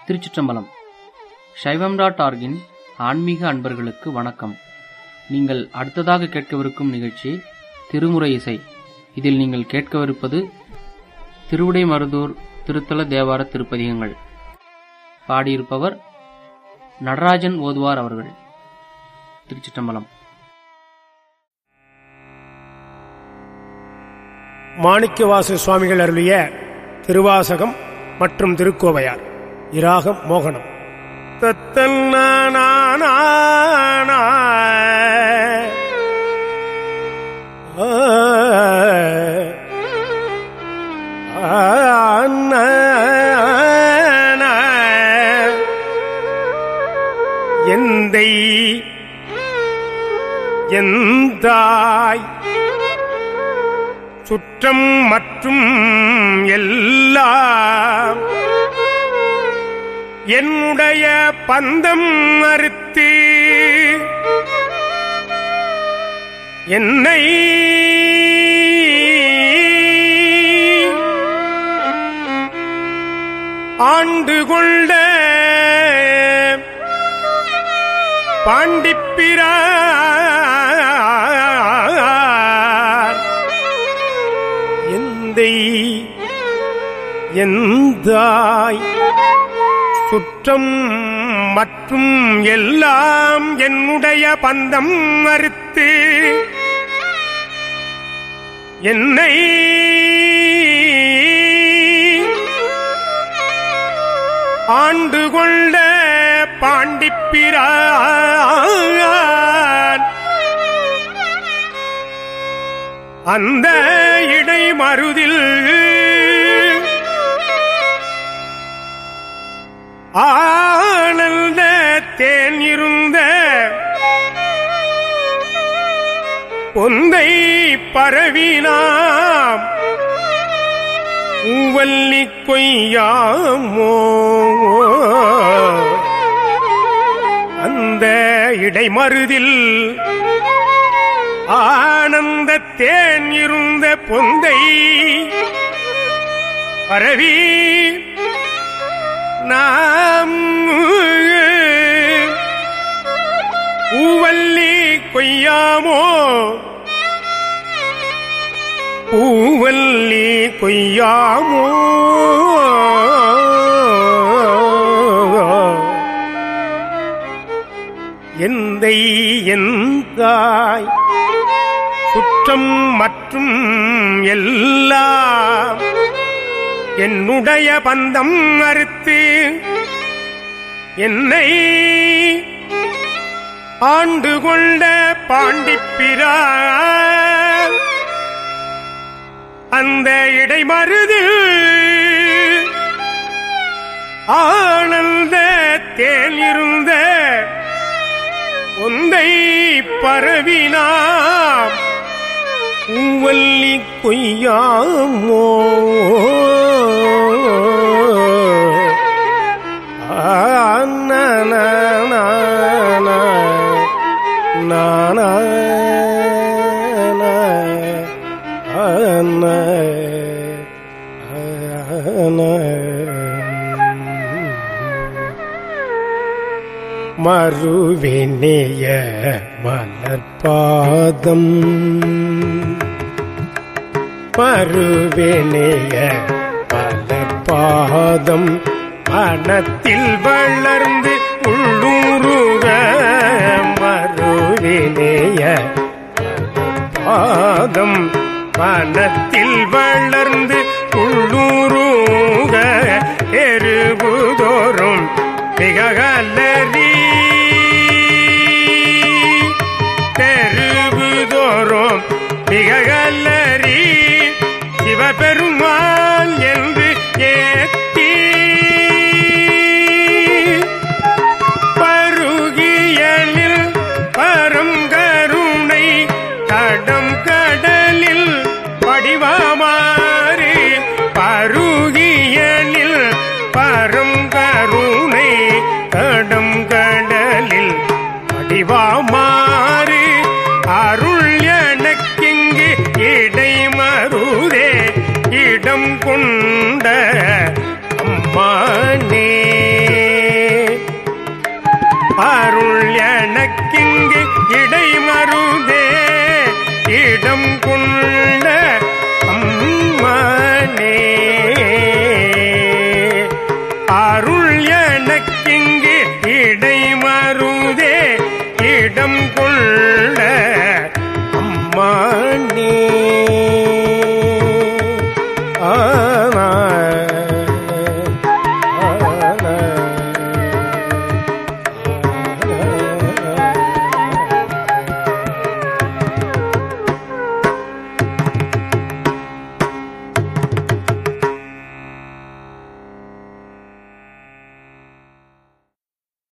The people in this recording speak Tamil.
திருச்சிற்றம்பலம் சைவம் டாட் ஆர்கின் ஆன்மீக அன்பர்களுக்கு வணக்கம் நீங்கள் அடுத்ததாக கேட்கவிருக்கும் நிகழ்ச்சி திருமுறை இசை இதில் நீங்கள் கேட்கவிருப்பது திருவிடை மருதூர் திருத்தல தேவார திருப்பதிகங்கள் பாடியிருப்பவர் நடராஜன் ஓதுவார் அவர்கள் திருச்சிற்றம்பலம் மாணிக்கவாச சுவாமிகள் அருளிய திருவாசகம் மற்றும் திருக்கோவையார் இராகம் மோகனம் தத்தன்னானானா. ஆ. ஆனா. எந்தை எந்தாய் சுற்றம் மற்றும் எல்லாம் என்னுடைய பந்தம் அறுத்து என்னை ஆண்டு கொண்ட பாண்டிப்பிரார் எந்தை எந்தாய் சுற்றம் மற்றும் எல்லாம் என்னுடைய பந்தம் மறுத்து என்னை ஆண்டு கொண்ட பாண்டிப்பிரான் அந்த இடை மருதில் ஆனந்த தேன் இருந்த பொந்தை பரவினாம் ஊவல்லி கொய்யாமோ அந்த இடைமருதில் ஆனந்த தேன் இருந்த பொந்தை பரவி நாம் பூவல்லி கொய்யாமோ பூவல்லி கொய்யாமோ எந்தை எந்தாய் சுற்றம் மற்றும் எல்லாம் என்னுடைய பந்தம் அறுத்து என்னை ஆண்டு கொண்ட பாண்டிப்பிரான் அந்த இடைமருது ஆனந்த தேன் இருந்த ஒந்தை பரவினாம் பூவல்லி கொய்யாமோ மறுவினிய மலர்பாதம் மறுவினிய மலர்பாதம் மனத்தில் வளர்ந்து உள்ளூருக மறுவினிய பாதம் மனத்தில் வளர்ந்து உள்ளூருக எருகுதோறும் மிகலரி தெருவுதோறும் மிகலரி சிவபெருமான் என்று ஏத்தி பருகியலில் பரங்கருணை தடம் கடலில் படிவாமாறு பருகியலில் பரங்கருணை தடம் கடலில் படிவாமாறு அருள் எனக்கிங்கு இடை மருதே இடம் கொண்ட அம்மானே அருள் எனக்கிங்கு இடைமருதே இடம் கொண்ட அம்மானே அருள் எனக்கிங்கு இடைமருதே இடம் கொண்ட அம்மானே